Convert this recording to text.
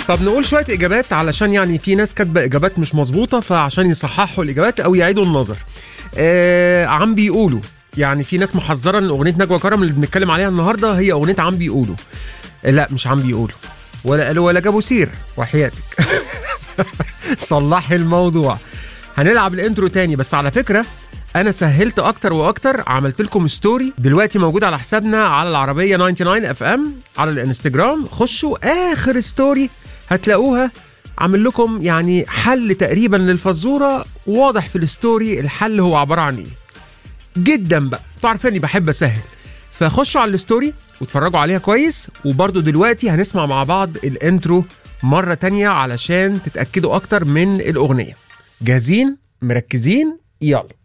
طب نقول شويه اجابات علشان يعني في ناس كاتبه اجابات مش مظبوطه فعشان يصححوا الاجابات او يعيدوا النظر آه عم بيقولوا يعني في ناس محذره ان اغنيه نجوى كرم اللي بنتكلم عليها النهارده هي اغنيه عم بيقولوا آه، لا مش عم بيقولوا ولا قالوا ولا جابوا سير وحياتك صلحي الموضوع هنلعب الانترو تاني بس على فكره انا سهلت اكتر واكتر عملت لكم ستوري دلوقتي موجود على حسابنا على العربيه 99 اف ام على الانستجرام خشوا اخر ستوري هتلاقوها عامل لكم يعني حل تقريبا للفزوره واضح في الستوري الحل هو عباره عن ايه جدا بقى انتوا عارفين اني بحب اسهل فخشوا على الستوري واتفرجوا عليها كويس وبرضو دلوقتي هنسمع مع بعض الانترو مرة تانية علشان تتأكدوا أكتر من الأغنية جاهزين مركزين يلا